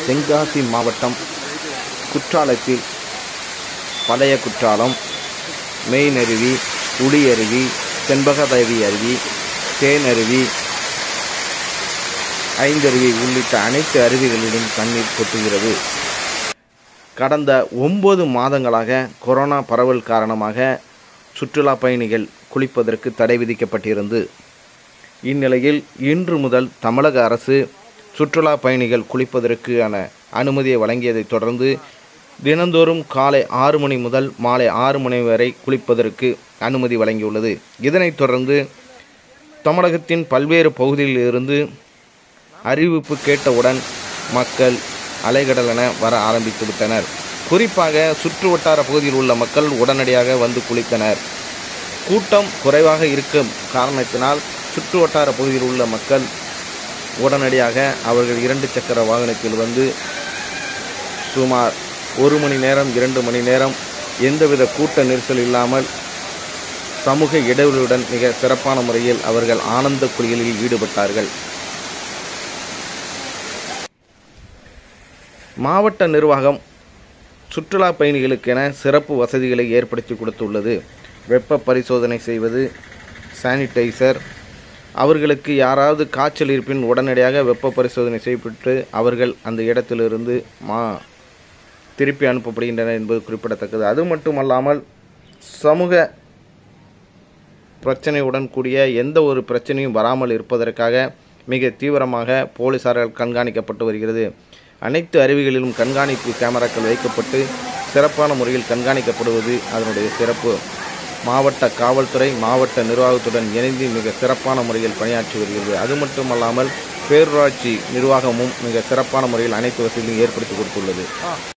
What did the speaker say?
தென்காசி மாவட்டம் குற்றாலத்தில் பழைய குற்றாலம் மெயினருவி புலியருவி செண்பகதேவி அருவி தேனருவி ஐந்தருவி உள்ளிட்ட அனைத்து அருவிகளிலும் தண்ணீர் கொட்டுகிறது கடந்த ஒன்பது மாதங்களாக கொரோனா பரவல் காரணமாக சுற்றுலா பயணிகள் குளிப்பதற்கு தடை விதிக்கப்பட்டிருந்து இந்நிலையில் இன்று முதல் தமிழக அரசு சுற்றுலா பயணிகள் குளிப்பதற்கான அனுமதியை வழங்கியதைத் தொடர்ந்து தினந்தோறும் காலை ஆறு மணி முதல் மாலை ஆறு மணி வரை குளிப்பதற்கு அனுமதி வழங்கியுள்ளது இதனைத் தொடர்ந்து தமிழகத்தின் பல்வேறு பகுதிகளிலிருந்து அறிவிப்பு கேட்டவுடன் மக்கள் அலைகடலென வர ஆரம்பித்து விட்டனர் குறிப்பாக சுற்று வட்டார பகுதியில் உள்ள மக்கள் உடனடியாக வந்து குளித்தனர் கூட்டம் குறைவாக இருக்கும் காரணத்தினால் சுற்று வட்டார பகுதியில் உள்ள மக்கள் உடனடியாக அவர்கள் இரண்டு சக்கர வாகனத்தில் வந்து சுமார் ஒரு மணி நேரம் இரண்டு மணி நேரம் எந்தவித கூட்ட நெரிசல் இல்லாமல் சமூக இடைவெளியுடன் மிக சிறப்பான முறையில் அவர்கள் ஆனந்த குளியலில் ஈடுபட்டார்கள் மாவட்ட நிர்வாகம் சுற்றுலா பயணிகளுக்கென சிறப்பு வசதிகளை ஏற்படுத்தி கொடுத்துள்ளது வெப்ப பரிசோதனை செய்வது சானிடைசர் அவர்களுக்கு யாராவது காய்ச்சல் இருப்பின் உடனடியாக வெப்ப பரிசோதனை செய்யப்பட்டு அவர்கள் அந்த இடத்திலிருந்து மா திருப்பி அனுப்பப்படுகின்றனர் என்பது குறிப்பிடத்தக்கது அது மட்டுமல்லாமல் சமூக பிரச்சனையுடன் கூடிய எந்த ஒரு பிரச்சனையும் வராமல் இருப்பதற்காக மிக தீவிரமாக போலீசாரால் கண்காணிக்கப்பட்டு வருகிறது அனைத்து அருவிகளிலும் கண்காணிப்பு கேமராக்கள் வைக்கப்பட்டு சிறப்பான முறையில் கண்காணிக்கப்படுவது அதனுடைய சிறப்பு மாவட்ட காவல்துறை மாவட்ட நிர்வாகத்துடன் இணைந்து மிக சிறப்பான முறையில் பணியாற்றி வருகிறது அது மட்டுமல்லாமல் பேரூராட்சி நிர்வாகமும் மிக சிறப்பான முறையில் அனைத்து வசதிகளையும் ஏற்படுத்தி கொடுத்துள்ளது